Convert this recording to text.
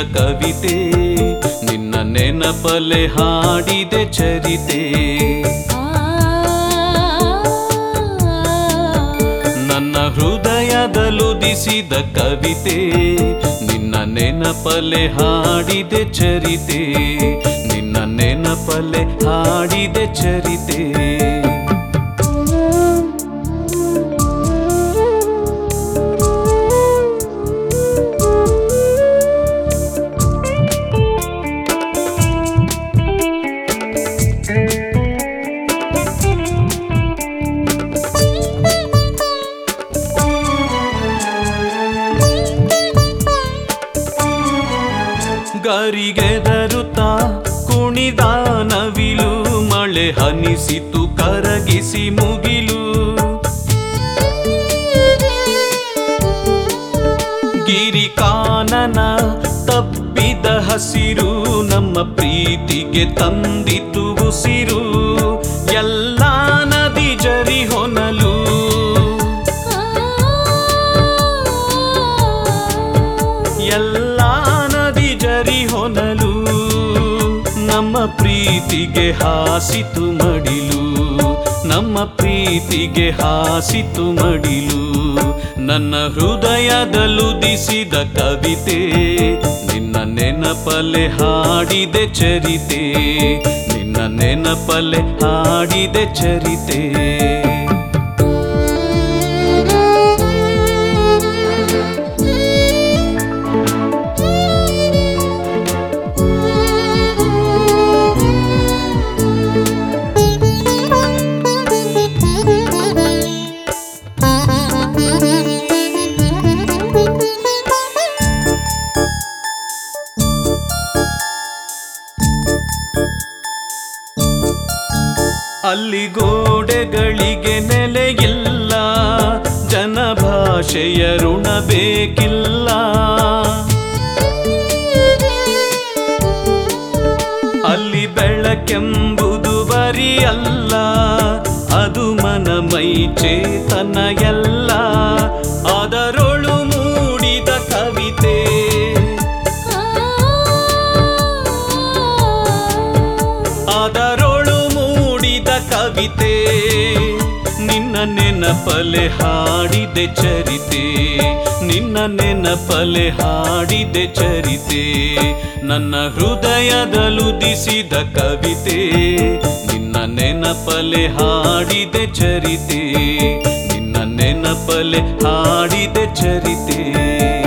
ಕವಿತೆ ನಿನ್ನ ನೆನಪಲೆ ಹಾಡಿದೆ ಚರಿತೆ ನನ್ನ ಹೃದಯದಲುದಿಸಿದ ಕವಿತೆ ನಿನ್ನ ನೆನಪಲೆ ಹಾಡಿದೆ ಚರಿತೆ ನಿನ್ನ ನೆನಪಲೆ ಹಾಡಿದೆ ಚರಿತೆ ಗರಿಗೆದರುತ್ತ ಕುಣಿದ ನವಿಲು ಮಳೆ ಹನಿಸಿತು ಕರಗಿಸಿ ಮುಗಿಲು ಗಿರಿ ಕಾನನ ತಪ್ಪಿದ ಹಸಿರು ನಮ್ಮ ಪ್ರೀತಿಗೆ ತಂದಿತು ಉಸಿರು ಎಲ್ಲ ನದಿ ಜರಿ ಹೊನಲು ಎಲ್ಲ ನದಿ ಜರಿ ಹೊನಲು ನಮ್ಮ ಪ್ರೀತಿಗೆ ಹಾಸಿತು ಮಡಿಲು ನಮ್ಮ ಪ್ರೀತಿಗೆ ಹಾಸಿತು ಮಡಿಲು ನನ್ನ ಹೃದಯದಲ್ಲುದಿಸಿದ ಕವಿತೆ ನಿನ್ನ ನೆನಪಲೆ ಹಾಡಿದೆ ಚರಿತೆ ನಿನ್ನ ನೆನಪಲೆ ಹಾಡಿದೆ ಚರಿತೆ ಅಲ್ಲಿ ಗೋಡೆಗಳಿಗೆ ನೆಲೆಯಿಲ್ಲ ಜನಭಾಷೆಯ ಋಣ ಬೇಕಿಲ್ಲ ಅಲ್ಲಿ ಬೆಳಕೆಂಬುದು ಬರಿಯಲ್ಲ ಅದು ಮನಮೈ ಚೇತನ ಎಲ್ಲ ಅದರೊಳು ಮೂಡಿದ ಕವಿತೆ ಅದರೊಳು ಮೂಡಿದ ಕವಿತೆ ನಿನ್ನ ನೆನಪಲೆ ಹಾಡಿದೆ ಚರಿತೆ ನಿನ್ನ ನೆನಪಲೆ ಹಾಡಿದೆ ಚರಿತೆ ನನ್ನ ಹೃದಯದಲುದಿಸಿದ ಕವಿತೆ ನಿನ್ನ ನೆನಪಲೆ ಹಾಡಿದೆ ಚರಿತೆ ನಿನ್ನ ನೆನಪಲೆ ಹಾಡಿದೆ ಚರಿತೆ